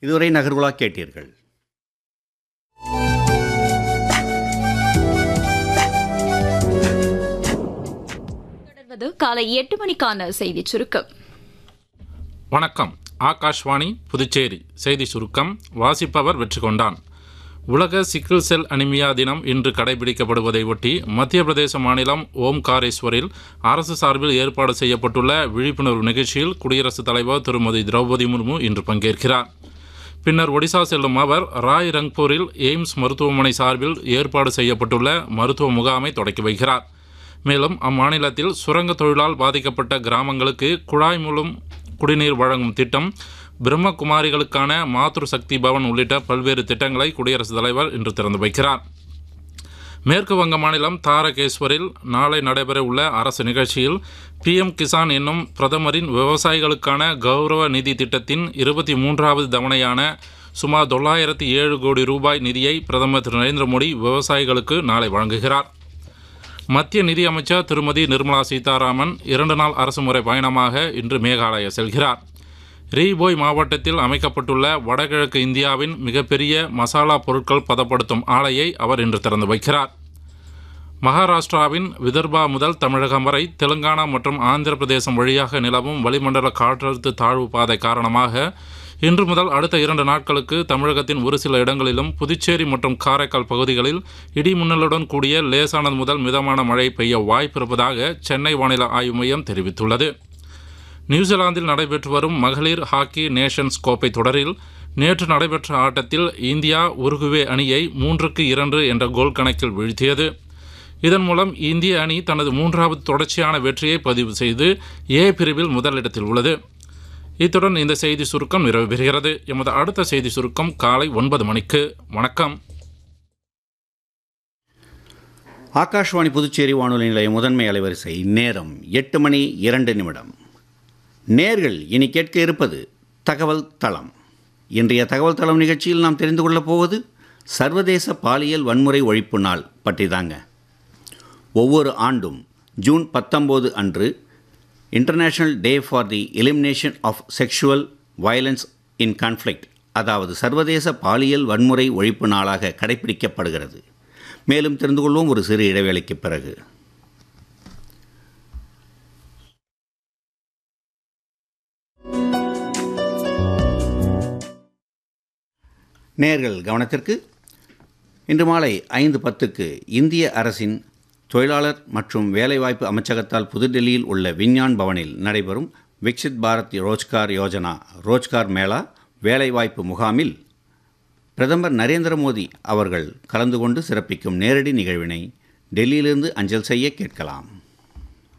இதுவரை நகர்வுலா கேட்டீர்கள் தொடர்வது காலை எட்டு மணிக்கான செய்திச் சுருக்கம் வணக்கம் ஆகாஷ்வாணி புதுச்சேரி செய்தி சுருக்கம் வாசிப்பவர் வெற்றி கொண்டான் உலக சிக்கிள் செல் அனிமியா தினம் இன்று கடைபிடிக்கப்படுவதை ஒட்டி மத்திய பிரதேச மாநிலம் ஓம்காரேஸ்வரில் அரசு சார்பில் ஏற்பாடு செய்யப்பட்டுள்ள விழிப்புணர்வு நிகழ்ச்சியில் குடியரசுத் தலைவர் திருமதி திரௌபதி முர்மு இன்று பங்கேற்கிறார் பின்னர் ஒடிசா செல்லும் அவர் ராய் ரங்பூரில் எய்ம்ஸ் மருத்துவமனை சார்பில் ஏற்பாடு செய்யப்பட்டுள்ள மருத்துவ முகாமை தொடக்கி வைக்கிறார் மேலும் அம்மாநிலத்தில் சுரங்க தொழிலால் பாதிக்கப்பட்ட கிராமங்களுக்கு குழாய் மூலம் குடிநீர் வழங்கும் திட்டம் பிரம்மகுமாரிகளுக்கான மாத்ரு சக்தி பவன் உள்ளிட்ட பல்வேறு திட்டங்களை குடியரசுத் தலைவர் இன்று திறந்து வைக்கிறார் மேற்கு வங்க மாநிலம் தாரகேஸ்வரில் நாளை நடைபெற உள்ள அரசு நிகழ்ச்சியில் பிஎம் கிசான் என்னும் பிரதமரின் விவசாயிகளுக்கான கௌரவ நிதி திட்டத்தின் இருபத்தி மூன்றாவது தவணையான சுமார் தொள்ளாயிரத்தி ஏழு கோடி ரூபாய் நிதியை பிரதமர் திரு நரேந்திர மோடி விவசாயிகளுக்கு நாளை வழங்குகிறார் மத்திய நிதியமைச்சர் திருமதி நிர்மலா சீதாராமன் இரண்டு நாள் அரசுமுறை பயணமாக இன்று மேகாலயா செல்கிறார் ரீபோய் மாவட்டத்தில் அமைக்கப்பட்டுள்ள வடகிழக்கு இந்தியாவின் மிகப்பெரிய மசாலா பொருட்கள் பதப்படுத்தும் ஆலையை அவர் இன்று திறந்து வைக்கிறார் மகாராஷ்டிராவின் விதர்பா முதல் தமிழகம் வரை தெலுங்கானா மற்றும் ஆந்திர பிரதேசம் வழியாக நிலவும் வளிமண்டல காற்றழுத்த தாழ்வு பாதை காரணமாக இன்று முதல் அடுத்த இரண்டு நாட்களுக்கு தமிழகத்தின் ஒரு சில இடங்களிலும் புதுச்சேரி மற்றும் காரைக்கால் பகுதிகளில் இடி மின்னலுடன் கூடிய லேசானது முதல் மிதமான மழை பெய்ய வாய்ப்பிருப்பதாக சென்னை வானிலை ஆய்வு மையம் தெரிவித்துள்ளது நியூசிலாந்தில் நடைபெற்று வரும் மகளிர் ஹாக்கி நேஷன்ஸ் கோப்பை தொடரில் நேற்று நடைபெற்ற ஆட்டத்தில் இந்தியா உருகுவே அணியை மூன்றுக்கு இரண்டு என்ற கோல் கணக்கில் வீழ்த்தியது இதன் மூலம் இந்திய அணி தனது மூன்றாவது தொடர்ச்சியான வெற்றியை பதிவு செய்து ஏ பிரிவில் முதலிடத்தில் உள்ளது இத்துடன் இந்த செய்தி சுருக்கம் நிறைவு பெறுகிறது எமது அடுத்த செய்தி சுருக்கம் காலை ஒன்பது மணிக்கு வணக்கம் ஆகாஷ்வாணி புதுச்சேரி வானொலி நிலைய முதன்மை அலைவரிசை நேரம் எட்டு மணி இரண்டு நிமிடம் நேர்கள் இனி கேட்க இருப்பது தகவல் தளம் இன்றைய தகவல் தளம் நிகழ்ச்சியில் நாம் தெரிந்து கொள்ளப் போவது சர்வதேச பாலியல் வன்முறை ஒழிப்பு நாள் பற்றி தாங்க ஒவ்வொரு ஆண்டும் ஜூன் பத்தொம்போது அன்று international day for the elimination of sexual violence in conflict அதாவது சர்வதேச பாலியல் வன்முறை ஒழிப்பு நாளாக கடைபிடிக்கப்படுகிறது மேலும் தெரிந்து கொள்வோம் ஒரு சிறு இடைவேளைக்கு பிறகு நேர்கள் கவனத்திற்கு இன்று மாலை ஐந்து பத்துக்கு இந்திய அரசின் தொழிலாளர் மற்றும் வேலைவாய்ப்பு அமைச்சகத்தால் புதுடெல்லியில் உள்ள விஞ்ஞான் பவனில் நடைபெறும் விக்சித் பாரத் ரோஜ்கார் யோஜனா ரோஜ்கார் மேளா வேலைவாய்ப்பு முகாமில் பிரதமர் நரேந்திர மோடி அவர்கள் கலந்து கொண்டு சிறப்பிக்கும் நேரடி நிகழ்வினை டெல்லியிலிருந்து அஞ்சல் செய்ய கேட்கலாம்